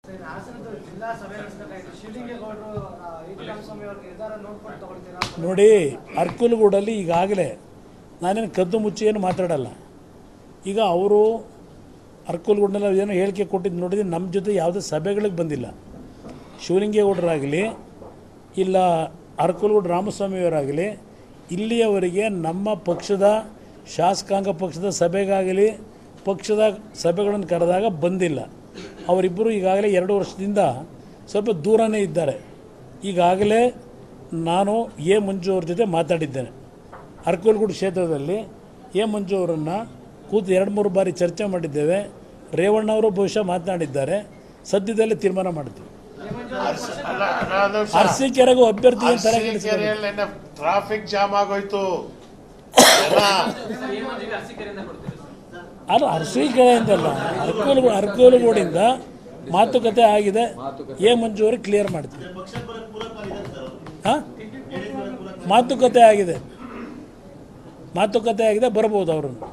sir, ಹಾಸನದ ಜಿಲ್ಲಾ ಸಭೆ ನಡೆಸಬೇಕಾಯ್ತು ಶಿವಲಿಂಗೇಗೌಡರು ಇ ಟಿ ರಾಮಸ್ವಾಮಿ ಅವ್ರ ನಿರ್ಧಾರ ನೋಡ್ಕೊಂಡು ತಗೊಳ್ತೀರಾ ನೋಡಿ ಅರ್ಕುಲ್ಗೂಡಲ್ಲಿ ಈಗಾಗಲೇ ನಾನೇನು ಕದ್ದು ಮುಚ್ಚಿ ಏನು ಮಾತಾಡಲ್ಲ ಈಗ ಅವರು ಅರ್ಕುಲ್ಗೂಡನಲ್ಲಿ ಏನೋ ಹೇಳಿಕೆ ಕೊಟ್ಟಿದ್ದು ನೋಡಿದ್ರೆ ನಮ್ಮ ಜೊತೆ ಯಾವುದೇ ಸಭೆಗಳಿಗೆ ಬಂದಿಲ್ಲ ಶಿವಲಿಂಗೇಗೌಡರಾಗಲಿ ಇಲ್ಲ ಅರ್ಕುಲ್ಗೂಡ ರಾಮಸ್ವಾಮಿಯವರಾಗಲಿ ಇಲ್ಲಿಯವರೆಗೆ ನಮ್ಮ ಪಕ್ಷದ ಶಾಸಕಾಂಗ ಪಕ್ಷದ ಸಭೆಗಾಗಲಿ ಪಕ್ಷದ ಸಭೆಗಳನ್ನು ಕರೆದಾಗ ಬಂದಿಲ್ಲ ಅವರಿಬ್ಬರು ಈಗಾಗಲೇ ಎರಡು ವರ್ಷದಿಂದ ಸ್ವಲ್ಪ ದೂರನೇ ಇದ್ದಾರೆ ಈಗಾಗಲೇ ನಾನು ಎ ಮಂಜು ಅವ್ರ ಜೊತೆ ಮಾತಾಡಿದ್ದೇನೆ ಅರ್ಕಲ್ಗೂಡು ಕ್ಷೇತ್ರದಲ್ಲಿ ಎ ಮಂಜು ಅವರನ್ನು ಕೂತು ಎರಡು ಮೂರು ಬಾರಿ ಚರ್ಚೆ ಮಾಡಿದ್ದೇವೆ ರೇವಣ್ಣ ಅವರು ಬಹುಶಃ ಮಾತನಾಡಿದ್ದಾರೆ ಸದ್ಯದಲ್ಲೇ ತೀರ್ಮಾನ ಮಾಡ್ತೀವಿ ಅಲ್ಲ, ನಾನು ಸ- ಅರಸೀಕೆರೆಗೂ ಅಭ್ಯರ್ಥಿ ಅಂತ ಅರಸೀಕೆರೆಯಲ್ಲಿ ಟ್ರಾಫಿಕ್ ಜಾಮ್ ಆಗೋಯ್ತು ಜನ ಅದು ಅರಸೀಕೆರೆಯಿಂದಲ್ಲ ಅರ್ಕೋಲಗೂಡು ಅರ್ಕೋಲಗೂಡಿಂದ ಮಾತುಕತೆ ಆಗಿದೆ ಎ ಮಂಜು ಅವ್ರಿಗೆ ಕ್ಲಿಯರ್ ಮಾಡ್ತೀವಿ ಹಾಂ ಮಾತುಕತೆ ಆಗಿದೆ ಮಾತುಕತೆ ಆಗಿದೆ ಬರ್ಬೋದು ಅವ್ರನ್ನು